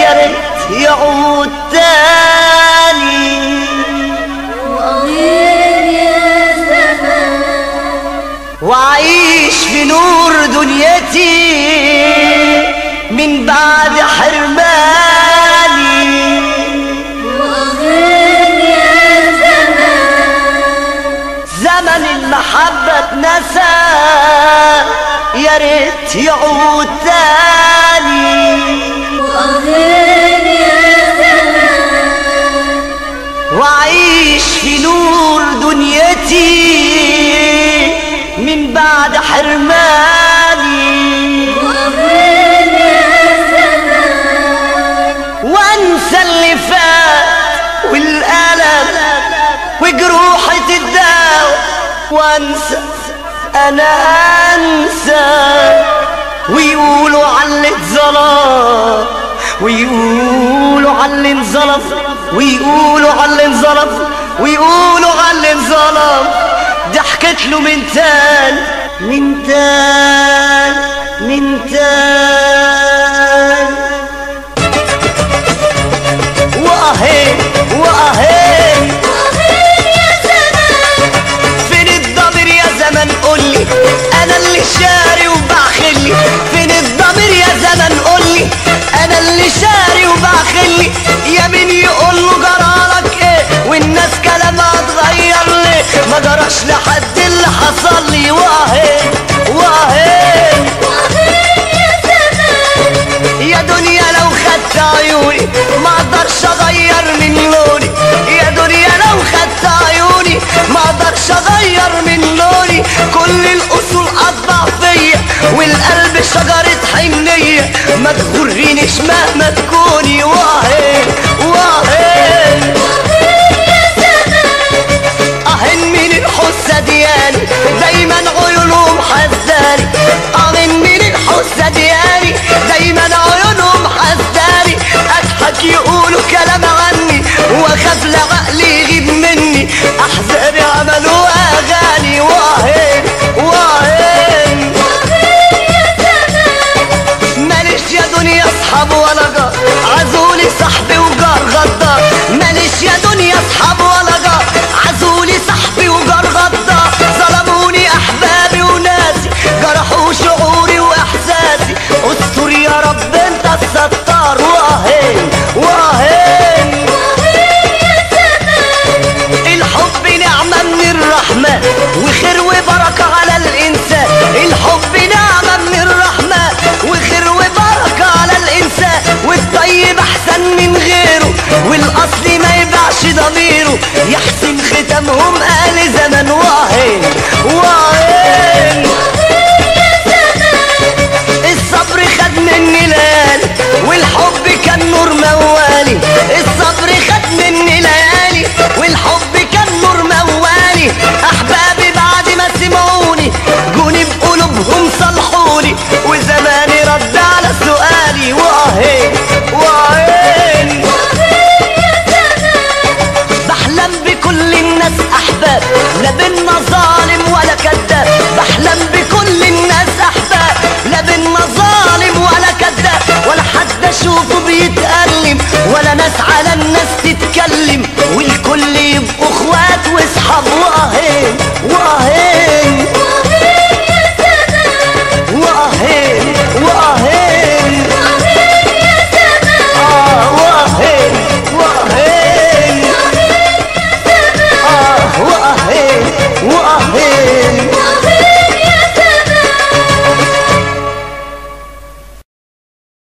يا ريت يعود تاني وأغير يا زمان وعيش في نور دنيتي من بعد حرماني وأغير يا زمان زمن المحبة اتنسى يا ريت يعود تاني وأغير يا زمان وعيش في نور دنيتي من بعد حرماني وأغير يا زمان وانسى اللي فات والألم وجروحي تداوى وانسى انا انسى ويقولوا على اللي اتظلم ويقولوا على اللي انظلم ويقولوا على اللي انظلم ويقولوا على اللي انظلم ضحكت له من تاني من تاني من تاني واهي واهي وأغير يا زمان فين الضمير يا زمن قولي انا اللي شاري وبخلي فين الضمير يا زمن قولي انا اللي شاري وبخلي يا مين يقول له جرالك ايه والناس كلامها اتغير ليه ما جراش لحد اللي حصل لي واهي واهي وأغير يا زمان يا دنيا لو خدت عيوني ما اقدرش اغير من لوني يا دنيا لو خدت عيوني ما اقدرش اغير من لوني كل الاصول اطبع فيا والقلب شجرة حنية ما تغرنيش مهما تكوني واهي واهي وأغير يا زمان اهن من الحسة دياني دايما عيونهم حزاني اهن من الحسة دياني دايما عيونهم حزاني اضحك يقولوا كلام عني واخاف لعقلي يغيب مني احزاني عملوا اغاني واهن واهن وأغير يا زمان ماليش يا دنيا اصحاب ولا جار عزولي صاحبي وجار غدار ماليش يا دنيا اصحاب ولا جار عزولي صاحبي وجار غدار ظلموني احبابي وناسي جرحوا شعوري واحساسي استر يا رب انت الستار واهين واهين وأغير يا زمان الحب نعمة من الرحمن وخير وبركة على الإنسان الحب نعمة من الرحمن وخير وبركة على الإنسان والطيب أحسن من غيره والأصل ما يبيعش ضميره يحسن ختامهم آل زمن واهين واهين وأغير يا زمان الصبر خد مني ليالي والحب كان نور موالي الصبر خد مني ليالي والحب كان نور موالي احبابي بعد ما سمعوني جوني بقلوبهم صلحوني وزماني رد على سؤالي واهين واهين وأغير يا زمان بحلم بكل الناس احباب لا بينا ظالم ولا كذاب بحلم بكل الناس احباب لا بينا ظالم ولا كذاب ولا حد اشوفه بيتألم ولا ناس على الناس تتكلم والكل يبقوا اخوات واصحاب واهل